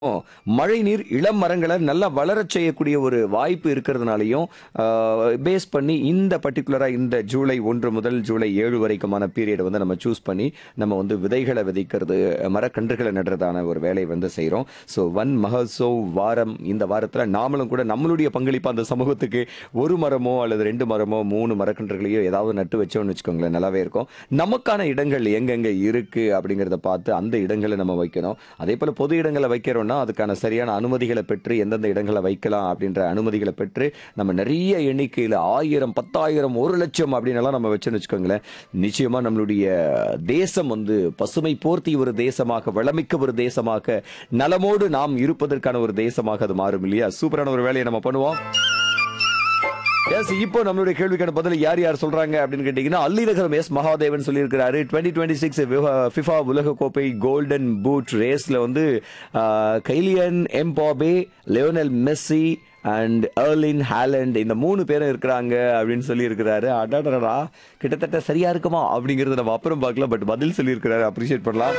மழை நீர் இளம் மரங்களை நல்லா வளரச் செய்யக்கூடிய ஒரு வாய்ப்பு இருக்கிறதுனாலையும் பேஸ் பண்ணி இந்த பர்டிகுலராக இந்த ஜூலை ஒன்று முதல் ஜூலை ஏழு வரைக்குமான பீரியட் வந்து நம்ம சூஸ் பண்ணி நம்ம வந்து விதைகளை விதைக்கிறது மரக்கன்றுகளை நடுறதான ஒரு வேலையை வந்து செய்கிறோம் ஸோ வன் மஹோத்சவ் வாரம் இந்த வாரத்தில் நாமளும் கூட நம்மளுடைய பங்களிப்பு அந்த சமூகத்துக்கு ஒரு மரமோ அல்லது ரெண்டு மரமோ மூணு மரக்கன்றுகளையோ ஏதாவது நட்டு வச்சோம்னு வச்சுக்கோங்களேன் நல்லாவே இருக்கும் நமக்கான இடங்கள் எங்கெங்க இருக்கு அப்படிங்கிறத பார்த்து அந்த இடங்களை நம்ம வைக்கணும் அதே போல பொது இடங்களை வைக்கிறோம்னா அதுக்கான சரியான அனுமதிகளை பெற்று எந்தெந்த இடங்களை வைக்கலாம் அப்படின்ற அனுமதிகளை பெற்று நம்ம நிறைய எண்ணிக்கையில் ஆயிரம் பத்தாயிரம் ஒரு லட்சம் அப்படின்னு எல்லாம் நம்ம வச்சோம்னு வச்சுக்கோங்களேன் நிச்சயமா நம்மளுடைய தேசம் வந்து பசுமை போர்த்தி ஒரு தேசமாக வளமிக்க ஒரு தேசமாக நலமோடு நாம் இருப்பதற்கான ஒரு தேசமாக அது மாறும் இல்லையா சூப்பரான ஒரு வேலையை நம்ம பண்ணுவோம் எஸ் இப்போ நம்மளுடைய கேள்விக்கான பதில் யார் யார் சொல்றாங்க அப்படின்னு கேட்டீங்கன்னா அல்லிநகரம் எஸ் மகாதேவன் சொல்லியிருக்கிறாரு டுவெண்ட்டி டுவெண்ட்டி சிக்ஸ் ஃபிஃபா உலக கோப்பை கோல்டன் பூட் ரேஸ்ல வந்து ஆஹ், Kylian Mbappe Lionel Messi and Erling Haaland இந்த மூணு பேரும் இருக்கிறாங்க அப்படின்னு சொல்லியிருக்கிறாரு அடாடா கிட்டத்தட்ட சரியா இருக்குமா அப்படிங்கறத நம்ம அப்புறம் பார்க்கலாம் பட் பதில் சொல்லியிருக்கிறாரு அப்ரிஷியேட் பண்ணலாம்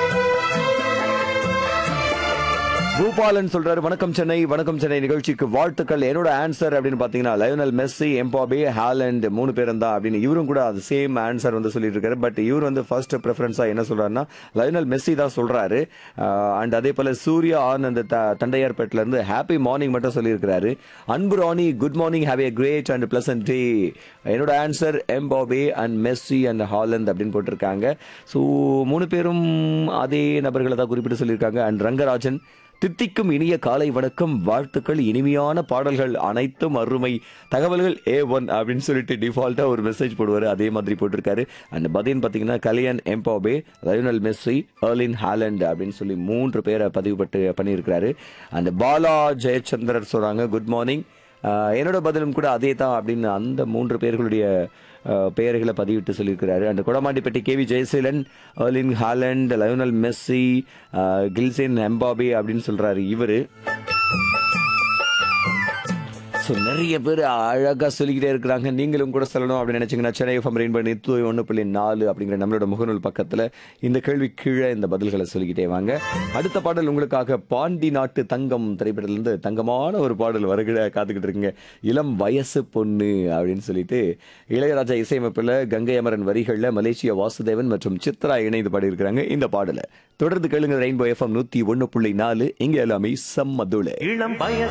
பூபாலன் சொல்றாரு வணக்கம் சென்னை வணக்கம் சென்னை நிகழ்ச்சிக்கு வாழ்த்துக்கள் என்னோட ஆன்சர் அப்படின்னு பாத்தீங்கன்னா லயோனல் மெஸ்ஸி எம்பாபே ஹாலண்ட் மூணு பேரும் தான் அப்படின்னு இவரும் கூட அது சேம் ஆன்சர் வந்து சொல்லிட்டு இருக்காரு பட் இவர் வந்து ஃபர்ஸ்ட் ப்ரிஃபரன்ஸா என்ன சொல்றாருன்னா லயோனல் மெஸ்ஸி தான் சொல்றாரு அண்ட் அதே போல சூர்யா ஆனந்த் த- தண்டையார்பேட்ல இருந்து ஹாப்பி மார்னிங் மட்டும் சொல்லியிருக்கிறாரு Anbu Rani good morning have a great and pleasant day என்னோட answer Mbappe and Messi and Haaland அப்படின்னு போட்டிருக்காங்க ஸோ மூணு பேரும் அதே நபர்களை தான் குறிப்பிட்டு சொல்லியிருக்காங்க அண்ட் ரங்கராஜன் தித்திக்கும் இனிய காலை வணக்கம் வாழ்த்துக்கள் இனிமையான பாடல்கள் அனைத்தும் அருமை தகவல்கள் ஏ ஒன் அப்படின்னு சொல்லிட்டு டிஃபால்ட்டா ஒரு மெசேஜ் போடுவாரு அதே மாதிரி போட்டிருக்காரு அண்ட் பதின் பார்த்தீங்கன்னா Kylian Mbappe Lionel Messi Erling Haaland அப்படின்னு சொல்லி மூன்று பேரை பதிவு பட்டு பண்ணியிருக்கிறாரு அண்ட் பாலா ஜெயச்சந்திரர் சொல்றாங்க குட் மார்னிங் என்னோட பதிலும் கூட அதே தான் அப்படின்னு அந்த மூன்று பேர்களுடைய அஹ், பெயர்களை பதிவிட்டு சொல்லியிருக்கிறாரு அந்த Kodamandipatti K V Jayaseelan Erling Haaland Lionel Messi ah, கில்சென் எம்பாபி அப்படின்னு சொல்றாரு இவரு ஸோ நிறைய பேர் அழகாக சொல்லிக்கிட்டே இருக்கிறாங்க நீங்களும் கூட சொல்லணும் அப்படின்னு நினைச்சீங்கன்னா சென்னை எஃப்எம் ரெயின் பண்ணி தூய் ஒன்று புள்ளி நாலு அப்படிங்கிற நம்மளோட முகநூல் பக்கத்தில் இந்த கேள்வி கீழே இந்த பதில்களை சொல்லிக்கிட்டே வாங்க அடுத்த பாடல் உங்களுக்காக பாண்டி நாட்டு தங்கம் திரைப்படத்திலிருந்து தங்கமான ஒரு பாடல் வருகிற காத்துக்கிட்டு இருக்குங்க இளம் வயசு பொண்ணு அப்படின்னு சொல்லிட்டு இளையராஜா இசையமைப்பில் கங்கை அமரன் வரிகளில் மலேசியா வாசுதேவன் மற்றும் சித்ரா இணைந்து பாடியிருக்கிறாங்க இந்த பாடலை தொடர்ந்து கேளுங்க ரெயின்போ எஃப்எம் நூற்றி ஒன்று புள்ளி நாலு இங்கே எல்லாமே செம்மதுளை இளம் வயசு